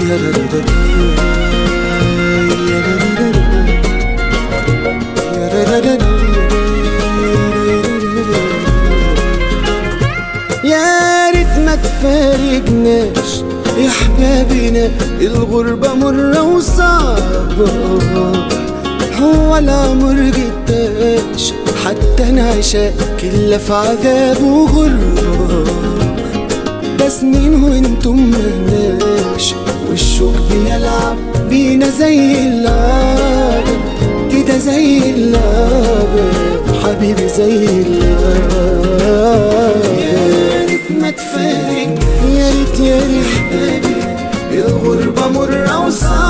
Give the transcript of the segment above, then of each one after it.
يا ريت ما تفارقناش يا حبابنا الغربة مرة وصعبة هو العمر جداش حتى نعيشها كلها في عذاب وغربة ده سنين وانتم مهناش والشوق بيلعب بينا زي اللعبة كده زي اللعبة حبيبي زي اللعبة يا ريت ما تفارق يا ريت يا ريت حبيبي الغربة مرة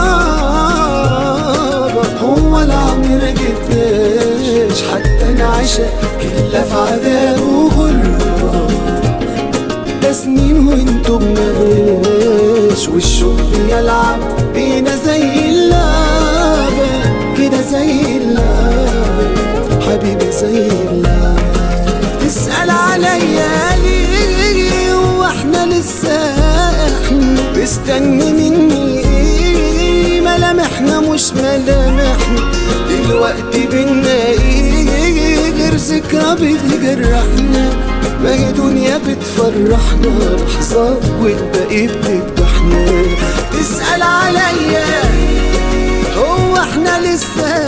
وصعبة هو العمر جداش حتى نعيشها كلها في عذاب وغربة ده سنين وانتم مغلاش والشوق بيلعب بينا زي اللعبة كده زي اللعبة حبيبي زي اللعبة تسأل عليا ليه واحنا لسه احنا مستني مني ايه ملامحنا مش ملامحنا دلوقتي بينا ايه غير ذكرى بتجرحنا ما هي دنيا بتفرحنا لحظة والباقي بتذبحنا تسأل عليا هو احنا لسه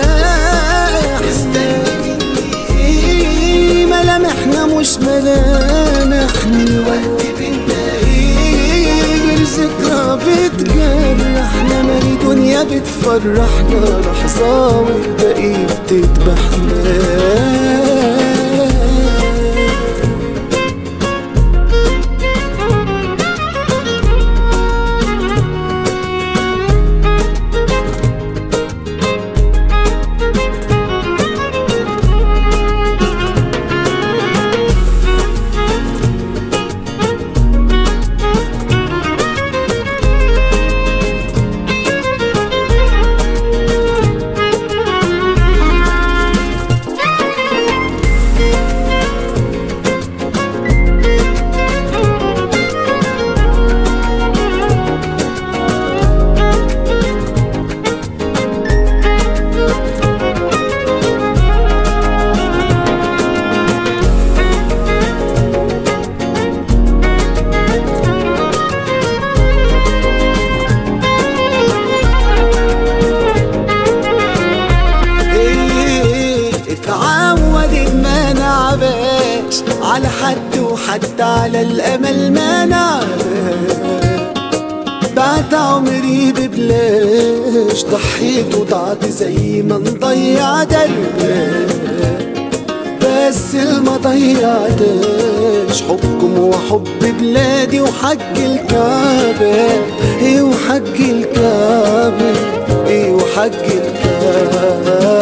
مستني مني ايه ملامحنا مش ملامحنا الوقت بينا ايه غير ذكرى بتجرحنا ما هي دنيا بتفرحنا لحظة والباقي بتذبحنا إيه اتعودت ما نعباش على حد وحتى على الامل ما نعباش بعت عمري ببلاش ضحيت وضعت زي ما نضيع دربك بس ما ضيعتش حبكم وحب بلادي وحج الكعبة ايه وحج الكعبة ايه وحج الكعبة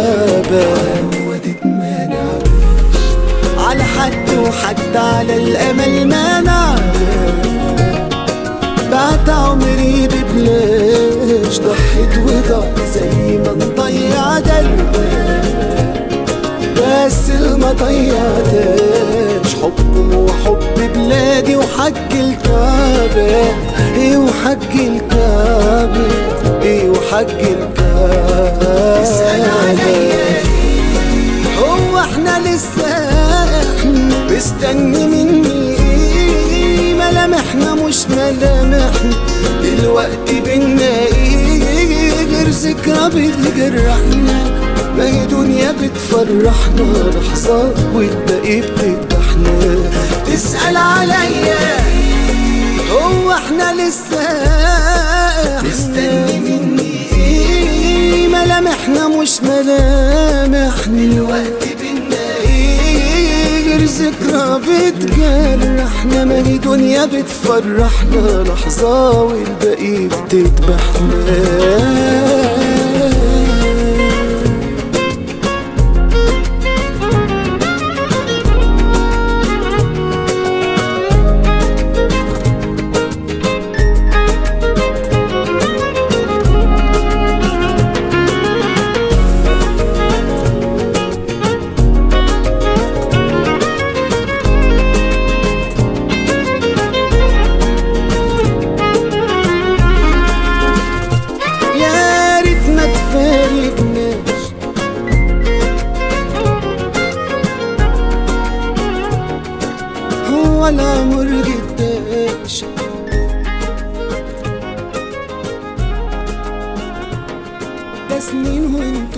ودت ما نعرفش على حد وحتى على الامل ما نعرف بعت عمري ببلاش ضحيت وضعت زي ما نضيع دربك بس ما ضيعتش حبكم وحب بلادي وحج الكعبة ايه وحج الكعبة ايه وحج الكعبة اسأل عليا هو احنا لسه احنا مستني مني ايه ملامحنا مش ملامحنا دلوقتي بينا ايه غير ذكرى بتجرحنا ما هي دنيا بتفرحنا لحظة والباقي بتذبحنا تسأل عليا هو احنا لسه مستني مني ايه ملامحنا مش ملامحنا الوقت بينا ايه غير ذكرى بتجرحنا ما هي دنيا بتفرحنا لحظة والباقي بتذبحنا ولا مرقداش ده سنين وانت